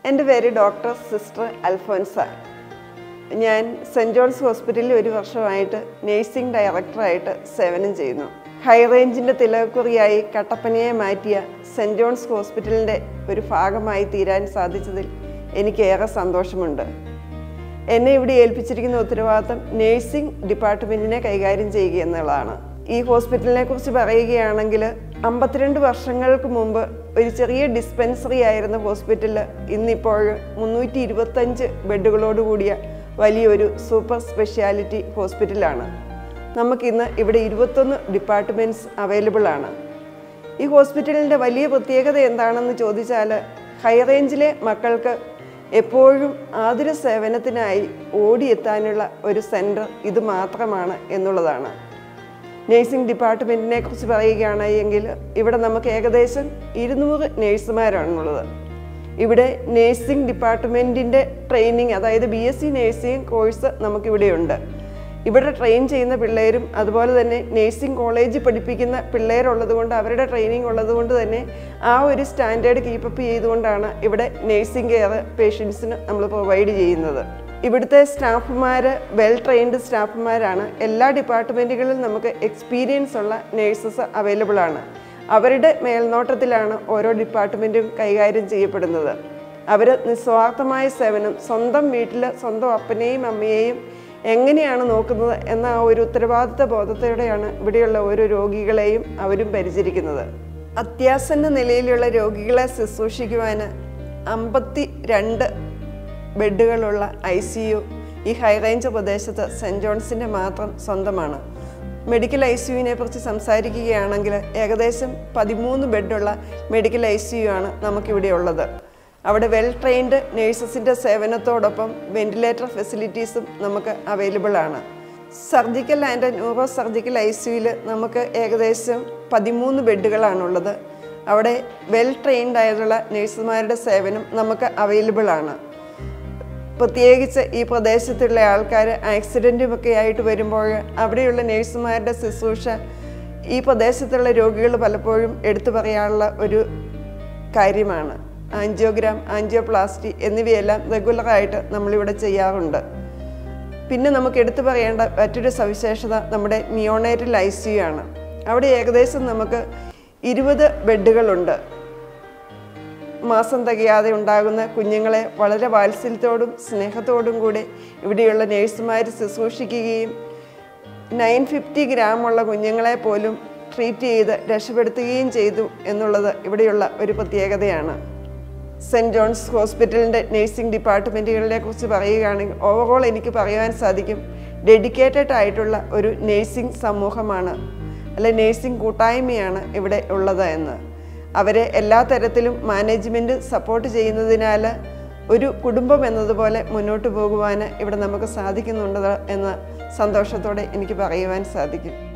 എൻ്റെ പേര് doctor sister Alphonsa ഞാൻ സെൻറ് ജോൺസ് ഹോസ്പിറ്റലിൽ ഒരു വർഷമായിട്ട് നേഴ്സിംഗ് ഡയറക്ടറായിട്ട് സേവനം ചെയ്യുന്നു ഹൈ റേഞ്ചിൻ്റെ തിലക്കുറിയായി കട്ടപ്പനയെ മാറ്റിയ സെൻറ് ജോൺസ് ഹോസ്പിറ്റലിൻ്റെ ഒരു ഭാഗമായി തീരാൻ സാധിച്ചതിൽ എനിക്ക് ഏറെ സന്തോഷമുണ്ട് എന്നെ ഇവിടെ ഏൽപ്പിച്ചിരിക്കുന്ന ഉത്തരവാദിത്തം നേഴ്സിംഗ് ഡിപ്പാർട്ട്മെൻറ്റിനെ കൈകാര്യം ചെയ്യുക എന്നുള്ളതാണ് ഈ ഹോസ്പിറ്റലിനെ കുറിച്ച് പറയുകയാണെങ്കിൽ അമ്പത്തിരണ്ട് വർഷങ്ങൾക്ക് മുമ്പ് ഒരു ചെറിയ ഡിസ്പെൻസറി ആയിരുന്ന ഹോസ്പിറ്റൽ ഇന്നിപ്പോൾ മുന്നൂറ്റി ഇരുപത്തഞ്ച് ബെഡുകളോട് കൂടിയ വലിയൊരു സൂപ്പർ സ്പെഷ്യാലിറ്റി ഹോസ്പിറ്റലാണ് നമുക്കിന്ന് ഇവിടെ ഇരുപത്തൊന്ന് ഡിപ്പാർട്ട്മെൻറ്റ്സ് അവൈലബിൾ ആണ് ഈ ഹോസ്പിറ്റലിൻ്റെ വലിയ പ്രത്യേകത എന്താണെന്ന് ചോദിച്ചാൽ ഹൈ റേഞ്ചിലെ മക്കൾക്ക് എപ്പോഴും ആതുര സേവനത്തിനായി ഓടിയെത്താനുള്ള ഒരു സെൻറ്റർ ഇത് മാത്രമാണ് എന്നുള്ളതാണ് നേഴ്സിംഗ് ഡിപ്പാർട്ട്മെൻറ്റിനെ കുറിച്ച് പറയുകയാണ് എങ്കിൽ ഇവിടെ നമുക്ക് ഏകദേശം ഇരുന്നൂറ് നേഴ്സുമാരാണുള്ളത് ഇവിടെ നേഴ്സിംഗ് ഡിപ്പാർട്ട്മെൻറ്റിൻ്റെ ട്രെയിനിങ് അതായത് B S C nursing course നമുക്കിവിടെയുണ്ട് ഇവിടെ ട്രെയിൻ ചെയ്യുന്ന പിള്ളേരും അതുപോലെ തന്നെ നേഴ്സിംഗ് കോളേജിൽ പഠിപ്പിക്കുന്ന പിള്ളേരുള്ളത് കൊണ്ട് അവരുടെ ട്രെയിനിങ് ഉള്ളത് കൊണ്ട് തന്നെ ആ ഒരു സ്റ്റാൻഡേർഡ് കീപ്പപ്പ് ചെയ്തുകൊണ്ടാണ് ഇവിടെ നേഴ്സിംഗ് കെയർ പേഷ്യൻസിന് നമ്മൾ പ്രൊവൈഡ് ചെയ്യുന്നത് ഇവിടുത്തെ സ്റ്റാഫുമാർ വെൽ ട്രെയിൻഡ് സ്റ്റാഫുമാരാണ് എല്ലാ ഡിപ്പാർട്ട്മെൻറ്റുകളിലും നമുക്ക് എക്സ്പീരിയൻസ് ഉള്ള നേഴ്സസ് അവൈലബിൾ ആണ് അവരുടെ മേൽനോട്ടത്തിലാണ് ഓരോ ഡിപ്പാർട്ട്മെൻറ്റും കൈകാര്യം ചെയ്യപ്പെടുന്നത് അവർ നിസ്വാർത്ഥമായ സേവനം സ്വന്തം വീട്ടിൽ സ്വന്തം അപ്പനെയും അമ്മയെയും എങ്ങനെയാണ് നോക്കുന്നത് എന്ന ആ ഒരു ഉത്തരവാദിത്ത ബോധത്തോടെയാണ് ഇവിടെയുള്ള ഓരോ രോഗികളെയും അവരും പരിചരിക്കുന്നത് അത്യാസന്ന നിലയിലുള്ള രോഗികളെ ശുശ്രൂഷിക്കുവാൻ അമ്പത്തി രണ്ട് ബെഡുകളുള്ള ഐ സി യു ഈ ഹൈ റേഞ്ച് പ്രദേശത്ത് സെൻറ് ജോൺസിൻ്റെ മാത്രം സ്വന്തമാണ് മെഡിക്കൽ ഐ സി യുവിനെ കുറിച്ച് സംസാരിക്കുകയാണെങ്കിൽ ഏകദേശം പതിമൂന്ന് ബെഡുള്ള മെഡിക്കൽ ഐ സി യു ആണ് നമുക്കിവിടെ ഉള്ളത് അവിടെ വെൽ ട്രെയിൻഡ് നേഴ്സസിൻ്റെ സേവനത്തോടൊപ്പം വെന്റിലേറ്റർ ഫെസിലിറ്റീസും നമുക്ക് അവൈലബിൾ ആണ് surgical and neuro surgical I സിയുയിൽ നമുക്ക് ഏകദേശം പതിമൂന്ന് ബെഡുകളാണുള്ളത് അവിടെ വെൽ ട്രെയിൻഡ് ആയിട്ടുള്ള നേഴ്സുമാരുടെ സേവനം നമുക്ക് അവൈലബിൾ ആണ് പ്രത്യേകിച്ച് ഈ പ്രദേശത്തുള്ള ആൾക്കാർ ആക്സിഡൻറ്റും ഒക്കെ ആയിട്ട് വരുമ്പോൾ അവിടെയുള്ള നേഴ്സുമാരുടെ ശുശ്രൂഷ ഈ പ്രദേശത്തുള്ള രോഗികൾ പലപ്പോഴും എടുത്തു പറയാനുള്ള ഒരു കാര്യമാണ് ആൻജിയോഗ്രാം ആൻജിയോപ്ലാസ്റ്റി എന്നിവയെല്ലാം റെഗുലറായിട്ട് നമ്മളിവിടെ ചെയ്യാറുണ്ട് പിന്നെ നമുക്ക് എടുത്തു പറയേണ്ട മറ്റൊരു സവിശേഷത നമ്മുടെ നിയോണേറ്റൽ ഐ സി യു ആണ് അവിടെ ഏകദേശം നമുക്ക് ഇരുപത് ബെഡുകളുണ്ട് മാസം തികയാതെ ഉണ്ടാകുന്ന കുഞ്ഞുങ്ങളെ വളരെ വാത്സല്യത്തോടും സ്നേഹത്തോടും കൂടി ഇവിടെയുള്ള നേഴ്സുമാർ ശുശ്രൂഷിക്കുകയും നയൻ ഫിഫ്റ്റി ഗ്രാമുള്ള കുഞ്ഞുങ്ങളെ പോലും ട്രീറ്റ് ചെയ്ത് രക്ഷപ്പെടുത്തുകയും ചെയ്തു എന്നുള്ളത് ഇവിടെയുള്ള ഒരു പ്രത്യേകതയാണ് സെൻറ് ജോൺസ് ഹോസ്പിറ്റലിൻ്റെ നേഴ്സിംഗ് ഡിപ്പാർട്ട്മെൻറ്റുകളെ കുറിച്ച് പറയുകയാണെങ്കിൽ ഓവറോൾ എനിക്ക് പറയുവാൻ സാധിക്കും ഡെഡിക്കേറ്റഡ് ആയിട്ടുള്ള ഒരു നേഴ്സിംഗ് സമൂഹമാണ് അല്ലെ നേഴ്സിംഗ് കൂട്ടായ്മയാണ് ഇവിടെ ഉള്ളത് എന്ന് അവരെ എല്ലാ തരത്തിലും മാനേജ്മെൻറ്റ് സപ്പോർട്ട് ചെയ്യുന്നതിനാൽ ഒരു കുടുംബം എന്നതുപോലെ മുന്നോട്ട് പോകുവാൻ ഇവിടെ നമുക്ക് സാധിക്കുന്നുണ്ട് എന്ന സന്തോഷത്തോടെ എനിക്ക് പറയുവാൻ സാധിക്കും